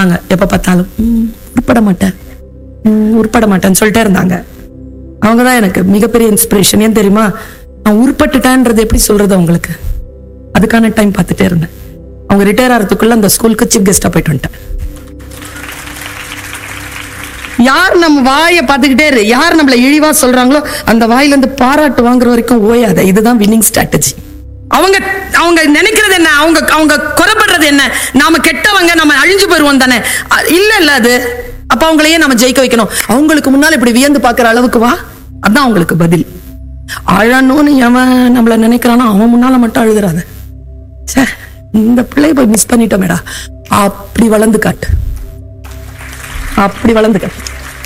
சொன்னாங்க எப்ப பார்த்தாலும் "ம், உருப்பட மாட்டேன் ம், உருப்பட மாட்டேன்னு சொல்லிட்டே இருந்தாங்க அவங்க தான் எனக்கு மிகப்பெரிய இன்ஸ்பிரேஷன் ஏன் தெரியுமா நான் உருப்பட்டுட்டேன்றது எப்படி சொல்றது அவங்களுக்கு அதுக்கான டைம் பார்த்துட்டே இருந்தேன் அவங்க ரிட்டையர் ஆகிறதுக்குள்ள அந்த ஸ்கூலுக்கு சீஃப் கெஸ்டா போயிட்டு வந்துட்டேன் யார் நம்ம வாயை பார்த்துக்கிட்டே இரு யார் நம்மள இழிவா சொல்றாங்களோ அந்த வாயில இருந்து பாராட்டு வாங்குற வரைக்கும் ஓயாத இதுதான் வின்னிங் ஸ்ட்ராட்டஜி அவங்க அவங்க நினைக்கிறது என்ன அவங்க அவங்க குறைபடுறது என்ன நாம கெட்டவங்க நம்ம அழிஞ்சு போயிருவோம் தானே அ- இல்ல இல்ல அது அப்ப அவங்களையே நம்ம ஜெயிக்க வைக்கணும் அவங்களுக்கு முன்னால இப்படி வியந்து பார்க்குற அளவுக்கு வா அதான் அவங்களுக்கு பதில் அழணும்னு எவன் நம்மள நினைக்கிறானோ அவன் முன்னால மட்டும் அழுதுறாத ச்சே இந்த பிள்ளைய போய் மிஸ் பண்ணிட்டோமேடா அப்படி வளர்ந்து காட்டு அப்படி வளர்ந்து காட்டு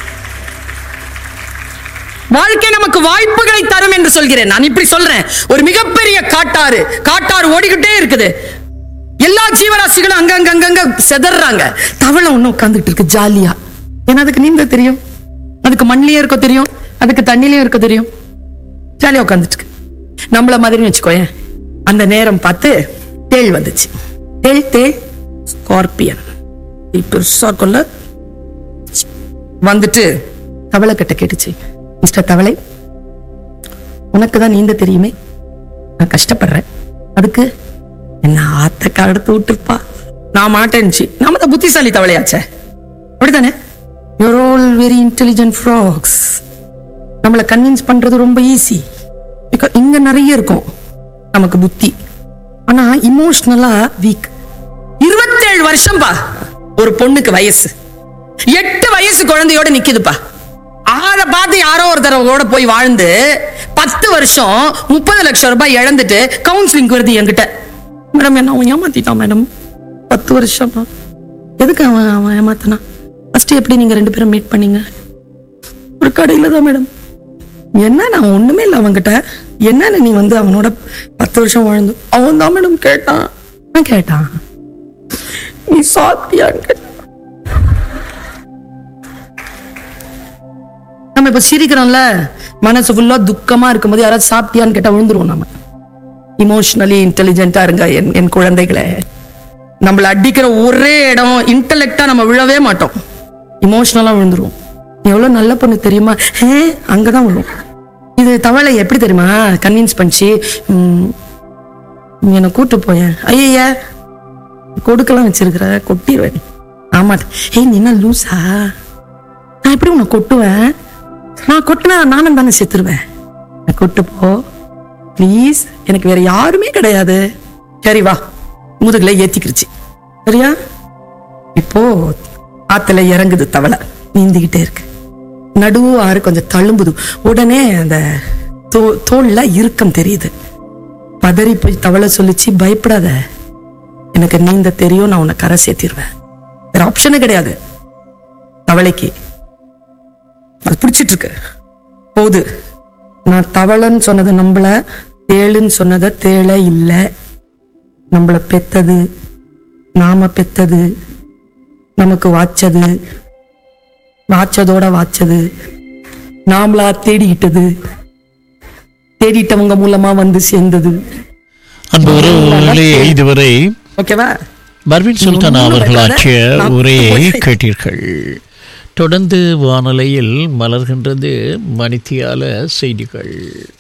வாழ்க்கை நமக்கு வாய்ப்புகளை தரும் என்று சொல்கிறேன் நான் இப்படி சொல்றேன் ஒரு மிகப்பெரிய காட்டாறு காட்டாறு ஓடிக்கிட்டே இருக்குது எல்லா ஜீவராசிகளும் அங்க அங்க அங்கங்க செதறாங்க தவளை ஒண்ணு உட்கார்ந்துட்டு இருக்கு ஜாலியா ஏன்னா அதுக்கு நீந்த தெரியும் அதுக்கு மண்ணிலயும் இருக்க தெரியும் அதுக்கு தண்ணிலயும் இருக்க தெரியும் ஜாலியா உட்காந்துட்டு இருக்கு நம்மள மாதிரி வச்சுக்கோயேன் அந்த நேரம் பார்த்து தேள் வந்துச்சு தேள் தேள் ஸ்கார்பியன் பெருசா இருக்கும்ல வந்துட்டு தவளை கிட்ட கேட்டுச்சு மிஸ்டர் தவளை உனக்கு தான் நீந்த தெரியுமே நான் கஷ்டப்படுறேன் அதுக்கு என்ன ஆத்த கடத்து விட்டுப்பா நான் மாட்டேன்ச்சு நாம தான் புத்திசாலி தவளையாச்சே அப்படிதானே you're all very intelligent frogs நம்மளை கன்வின்ஸ் பண்றது ரொம்ப ஈஸி பிகாஸ் இங்க நிறைய இருக்கும் நமக்கு புத்தி ஆனா இமோஷனலா வீக் இருபத்தேழு வருஷம் பா ஒரு பொண்ணுக்கு வயசு எட்டு வயசு குழந்தையோட நிக்குதுப்பா அத பார்த்து யாரோ ஒரு தடவை போய் வாழ்ந்து பத்து வருஷம் முப்பது லட்சம் ரூபாய் இழந்துட்டு கவுன்சிலிங் வருது என்கிட்ட மேடம் என்ன அவன் ஏமாத்திட்டான் மேடம் பத்து வருஷமா எதுக்கு அவன் அவன் ஏமாத்தினான் ஃபர்ஸ்ட் எப்படி நீங்க ரெண்டு பேரும் மீட் பண்ணீங்க ஒரு கடையில தான் மேடம் என்ன நான் ஒண்ணுமே இல்லை அவன்கிட்ட என்னன்னு நீ வந்து அவனோட பத்து வருஷம் வாழ்ந்து அவன் தான் மேடம் கேட்டான் நான் கேட்டான் நீ சாப்பிட்டியான்னு கேட்டான் நம்ம இப்ப சிரிக்கிறோம்ல மனசு ஃபுல்லா துக்கமா இருக்கும்போது யாராவது சாப்பிட்டியான்னு கேட்டா விழுந்துருவோம் நம்ம இமோஷனலி இன்டெலிஜென்ட்டா இருங்க என் என் குழந்தைகளே நம்மள அடிக்கிற ஒரே இடம் இன்டெலெக்டா நம்ம விழவே மாட்டோம் இமோஷனலா விழுந்துருவோம் நீ எவ்வளவு நல்ல பொண்ணு தெரியுமா ஹே அங்கதான் விழும் இது தவளை எப்படி தெரியுமா கன்வின்ஸ் பண்ணிச்சு உம், நீ என்னை கூட்டு போயேன் ஐயா கொடுக்கலாம் வச்சிருக்கிற கொட்டிடுவேன் ஆமா ஏய் நீ என்ன லூசா நான் எப்படி உன்னை கொட்டுவேன் நான் கொட்டினா நானும் தானே செத்துருவேன் நான் கொட்டு போ ப்ளீஸ் எனக்கு வேற யாருமே கிடையாது சரி வா முதுகுல ஏத்திக்கிருச்சு சரியா இப்போ ஆத்துல இறங்குது தவளை நீந்திக்கிட்டே இருக்கு நடுவு ஆறு கொஞ்சம் தழும்புது உடனே அந்த தோ தோல்ல இறுக்கம் தெரியுது பதறி போய் தவளை சொல்லிச்சு பயப்படாத எனக்கு நீந்த தெரியும் நான் உன்னை கரை சேர்த்திருவேன் வேற ஆப்ஷனே கிடையாது தவளைக்கு அது பிடிச்சிட்டு இருக்கு போகுது நான் தவளைன்னு சொன்னது நம்மள தேளுன்னு சொன்னத தேளை இல்ல நம்மள பெத்தது நாம பெத்தது நமக்கு வாச்சது வாச்சதோட வாச்சது நாமளா தேடிக்கிட்டது தேடிட்டவங்க மூலமா வந்து சேர்ந்தது அன்பு உறவுகளே இதுவரை ஓகேவா பர்வீன் சுல்தான் அவர்கள் ஆற்றிய நான் உரையை போய் கேட்டீர்கள் தொடர்ந்து வானொலியில் மலர்கின்றது மணித்தியால செய்திகள்